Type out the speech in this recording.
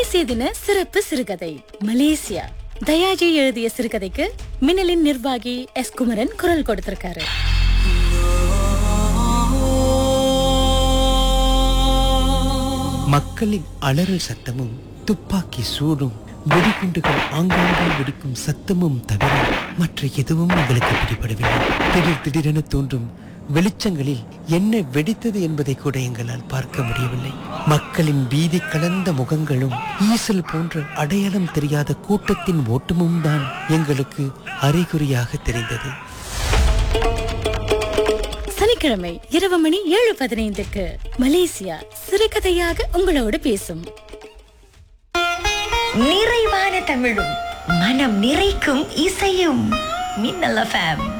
தேசிய தின சிறப்பு சிறுகதை மலேசியா தயாஜி எழுதிய சிறுகதைக்கு மின்னலின் நிர்வாகி எஸ் குமரன் குரல் கொடுத்திருக்காரு மக்களின் அலறல் சத்தமும் துப்பாக்கி சூடும் வெடிகுண்டுகள் ஆங்காங்கே வெடிக்கும் சத்தமும் தவிர மற்ற எதுவும் எங்களுக்கு பிடிபடவில்லை திடீர் திடீரென தோன்றும் வெளிச்சங்களில் என்ன வெடித்தது என்பதை கூட எங்களால் பார்க்க முடியவில்லை மக்களின் பீதி கலந்த முகங்களும் ஈசல் போன்ற அடையாளம் தெரியாத கூட்டத்தின் ஓட்டமும் தான் எங்களுக்கு அறிகுறியாக தெரிந்தது சனிக்கிழமை இரவு மணி ஏழு பதினைந்துக்கு மலேசியா சிறுகதையாக உங்களோடு பேசும் நிறைவான தமிழும் மனம் நிறைக்கும் இசையும் மின்னல் எஃப்எம்